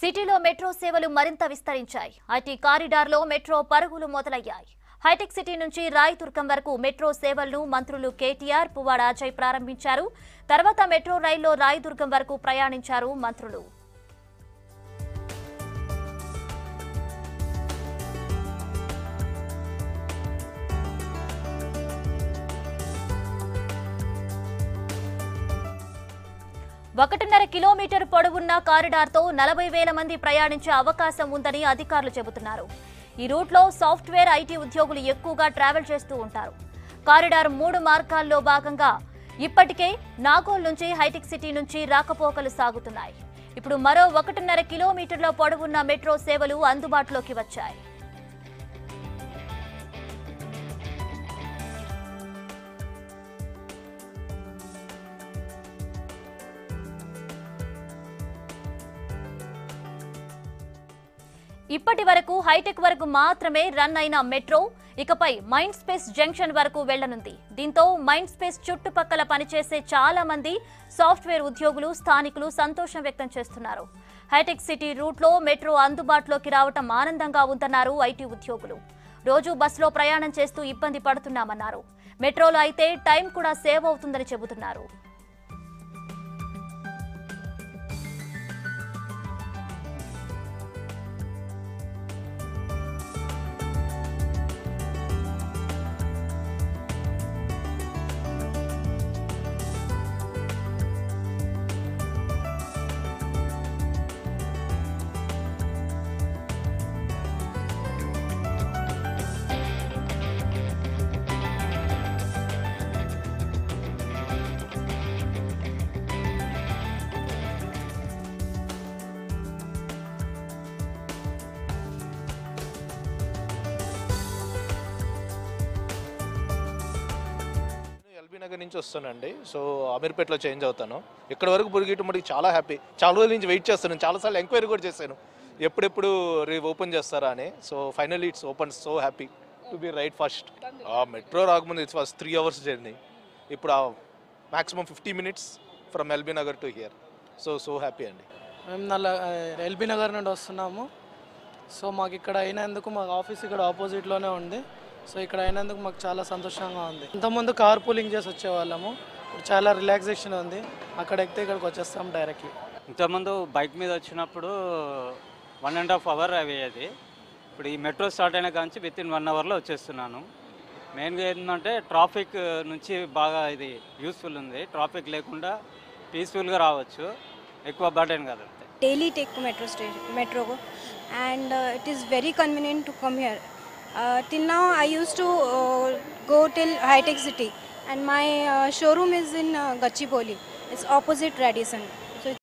సిటీలో మెట్రో సేవలు మరింత విస్తరించాయి ఐటీ కారిడార్లో మెట్రో పరుగులు మొదలయ్యాయి హైటెక్ సిటీ నుంచి రాయదుర్గం వరకు మెట్రో సేవలను మంత్రులు కేటీఆర్ పువ్వాడ అజయ్ ప్రారంభించారు తర్వాత మెట్రో రైల్లో రాయదుర్గం వరకు ప్రయాణించారు మంత్రులు ఒకటిన్నర కిలోమీటర్ పొడవున్న కారిడార్తో నలభై వేల మంది ప్రయాణించే అవకాశం ఉందని అధికారులు చెబుతున్నారు ఈ రూట్లో సాఫ్ట్వేర్ ఐటీ ఉద్యోగులు ఎక్కువగా ట్రావెల్ చేస్తూ ఉంటారు కారిడార్ మూడు మార్గాల్లో భాగంగా ఇప్పటికే నాగోల్ నుంచి హైటెక్ సిటీ నుంచి రాకపోకలు సాగుతున్నాయి ఇప్పుడు మరో ఒకటిన్నర కిలోమీటర్ల పొడవున్న మెట్రో సేవలు అందుబాటులోకి వచ్చాయి ఇప్పటి వరకు హైటెక్ వరకు మాత్రమే రన్ అయిన మెట్రో ఇకపై మైండ్ స్పేస్ జంక్షన్ వరకు వెళ్లనుంది దీంతో మైండ్ స్పేస్ చుట్టుపక్కల పనిచేసే చాలా మంది సాఫ్ట్వేర్ ఉద్యోగులు స్థానికులు సంతోషం వ్యక్తం చేస్తున్నారు హైటెక్ సిటీ రూట్లో మెట్రో అందుబాటులోకి రావటం ఆనందంగా ఉందన్నారు ఐటీ ఉద్యోగులు రోజు బస్సులో ప్రయాణం చేస్తూ ఇబ్బంది పడుతున్నామన్నారు మెట్రోలో అయితే టైం కూడా సేవ్ అవుతుందని చెబుతున్నారు నేను ఎల్బీ నగర్ నుంచి వస్తానండి సో అమీర్పేటలో చేంజ్ అవుతాను ఇక్కడ వరకు పొరిగిట్టు మటుకు చాలా హ్యాపీ చాలా రోజుల నుంచి వెయిట్ చేస్తాను చాలాసార్లు ఎంక్వైరీ కూడా చేశాను ఎప్పుడెప్పుడు రీ ఓపెన్ చేస్తారా అని so finally it's open so happy to be right first metro రాకముందు it's was three hours journey ఇప్పుడు maximum fifty minutes from LB Nagar to here so so happy అండి మేము నల్ల ఎల్బీ నగర్ నుండి వస్తున్నాము సో మాకు ఇక్కడ అయినందుకు మాకు ఆఫీస్ ఇక్కడ ఆపోజిట్లోనే ఉంది సో ఇక్కడ అయినందుకు మాకు చాలా సంతోషంగా ఉంది ఇంతకుముందు కార్ పూలింగ్ చేసి వచ్చేవాళ్ళము ఇప్పుడు చాలా రిలాక్సేషన్ ఉంది అక్కడ ఎక్కితే ఇక్కడికి వచ్చేస్తాం డైరెక్ట్లీ ఇంతకుముందు బైక్ మీద వచ్చినప్పుడు వన్ అండ్ హాఫ్ అవర్ అయ్యేది ఇప్పుడు ఈ మెట్రో స్టార్ట్ అయిన కాంచి విత్ ఇన్ వన్ అవర్లో వచ్చేస్తున్నాను మెయిన్గా ఏంటంటే ట్రాఫిక్ నుంచి బాగా ఇది యూస్ఫుల్ ఉంది ట్రాఫిక్ లేకుండా పీస్ఫుల్గా రావచ్చు ఎక్కువ బర్డెన్ కాదు అంతే daily take metro station metro and uh, it is very convenient to come here uh, till now i used to uh, go till high tech city and my uh, showroom is in uh, gachipoli it's opposite radisson